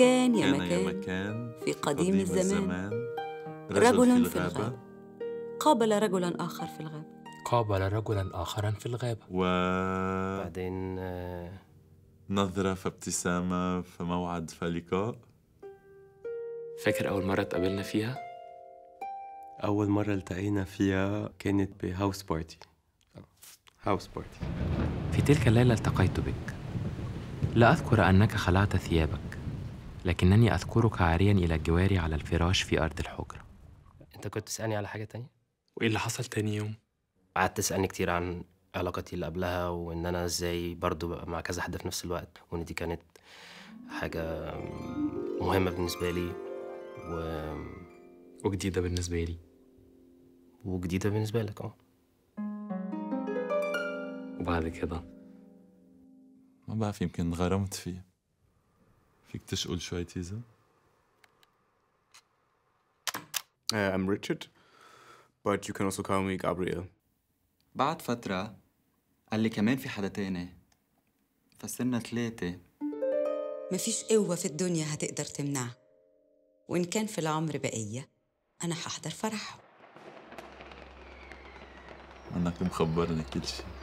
كان يا كان مكان, يا مكان في قديم الزمان رجل, رجل في في الغابة الغابة. قابل رجلا آخر في الغابة قابل رجلا آخرا في الغابة ونظرة بعدين آه، فابتسامة فموعد فلقاء فاكر أول مرة اتقابلنا فيها؟ أول مرة التقينا فيها كانت بهاوس بارتي هاوس بارتي في تلك الليلة التقيت بك لا أذكر أنك خلعت ثيابك لكنني أذكرك عاريا إلى الجوار على الفراش في أرض الحجرة انت كنت تسألني على حاجة تانية وإيه اللي حصل تاني يوم؟ قعدت تسألني كتير عن علاقتي اللي قبلها وإن أنا إزاي برضو ببقى مع كذا حد في نفس الوقت وإن دي كانت حاجة مهمة بالنسبة لي و... وجديدة بالنسبة لي وجديدة بالنسبة لك اه وبعد كده ما بعرف يمكن انغرمت فيه فيك تشقل شوي تيزا Uh, I'm Richard, but you can also call me Gabriel. بعد فترة قال لي كمان في حدا تاني فصرنا ثلاثة مفيش قوة في الدنيا هتقدر تمنعها وإن كان في العمر بقية أنا هحضر فرحه انك مخبرني كل شيء